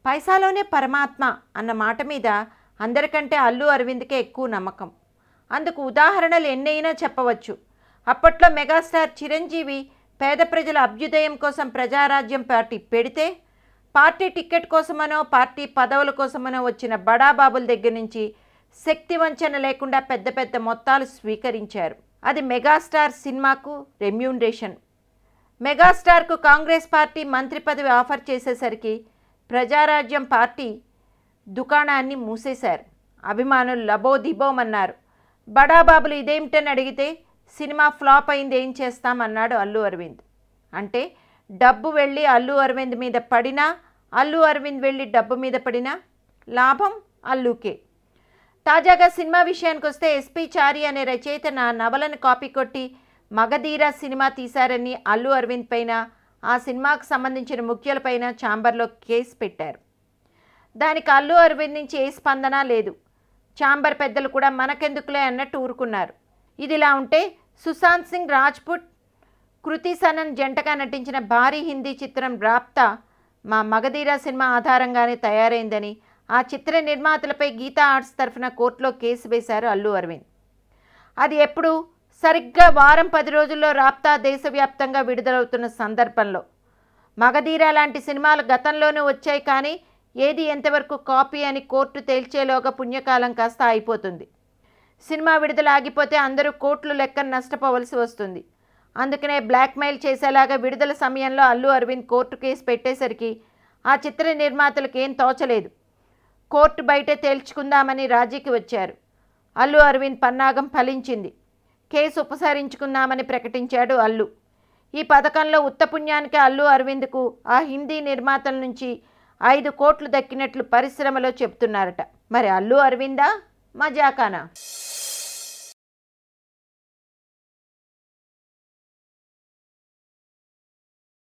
పైసాలోనే పరమాత్మ అన్న మాట మీద అందరికంటే అల్లు అరవింద్కే ఎక్కువ నమ్మకం అందుకు ఉదాహరణలు ఎన్నైనా చెప్పవచ్చు అప్పట్లో మెగాస్టార్ చిరంజీవి పేద ప్రజల అభ్యుదయం కోసం ప్రజారాజ్యం పార్టీ పెడితే పార్టీ టికెట్ కోసమనో పార్టీ పదవుల కోసమనో వచ్చిన బడాబాబుల దగ్గర నుంచి శక్తి వంచన లేకుండా పెద్ద పెద్ద మొత్తాలు స్వీకరించారు అది మెగాస్టార్ సినిమాకు రెమ్యూనరేషన్ మెగాస్టార్కు కాంగ్రెస్ పార్టీ మంత్రి పదవి ఆఫర్ చేసేసరికి ప్రజారాజ్యం పార్టీ దుకాణాన్ని మూసేశారు అభిమానులు లబోదిబోమన్నారు బడాబాబులు ఇదేమిటని అడిగితే సినిమా ఫ్లాప్ అయింది ఏం చేస్తామన్నాడు అల్లు అరవింద్ అంటే డబ్బు వెళ్ళి అల్లు అరవింద్ మీద పడినా అల్లు అరవింద్ వెళ్ళి డబ్బు మీద పడినా లాభం అల్లుకే తాజాగా సినిమా విషయానికి వస్తే ఎస్పి చారి అనే రచయిత నా నవలను కాపీ కొట్టి మగధీర సినిమా తీశారని అల్లు అరవింద్ పైన ఆ సినిమాకు సంబంధించిన ముఖ్యులపైన ఛాంబర్లో కేసు పెట్టారు దానికి అల్లు అరవింద్ నుంచి ఏ స్పందన లేదు ఛాంబర్ పెద్దలు కూడా మనకెందుకులే అన్నట్టు ఊరుకున్నారు ఇదిలా ఉంటే సుశాంత్ సింగ్ రాజ్పుట్ కృతి సనన్ జంటగా నటించిన భారీ హిందీ చిత్రం రాప్తా మా మగధీర సినిమా ఆధారంగానే తయారైందని ఆ చిత్ర నిర్మాతలపై గీతా ఆర్ట్స్ తరఫున కోర్టులో కేసు వేశారు అల్లు అరవింద్ అది ఎప్పుడు సరిగ్గా వారం పది రోజుల్లో రాప్తా దేశవ్యాప్తంగా విడుదలవుతున్న సందర్భంలో మగధీర లాంటి సినిమాలు గతంలోనూ వచ్చాయి కానీ ఏది ఎంతవరకు కాపీ అని కోర్టు తేల్చేలోగా పుణ్యకాలం కాస్త అయిపోతుంది సినిమా విడుదల ఆగిపోతే అందరూ కోట్లు లెక్కన నష్టపోవలసి వస్తుంది అందుకనే బ్లాక్మెయిల్ చేసేలాగా విడుదల సమయంలో అల్లు అరవింద్ కోర్టు కేసు పెట్టేసరికి ఆ చిత్ర నిర్మాతలకు ఏం తోచలేదు కోర్టు బయటే తేల్చుకుందామని రాజీకి వచ్చారు అల్లు అరవింద్ పన్నాగం ఫలించింది కేసు ఉపసరించుకుందామని ప్రకటించాడు అల్లు ఈ పథకంలో ఉత్తపుణ్యానికి అల్లు అరవింద్కు ఆ హిందీ నిర్మాతల నుంచి ఐదు కోట్లు దక్కినట్లు పరిశ్రమలో చెప్తున్నారట మరి అల్లు అరవిందా మజాకానా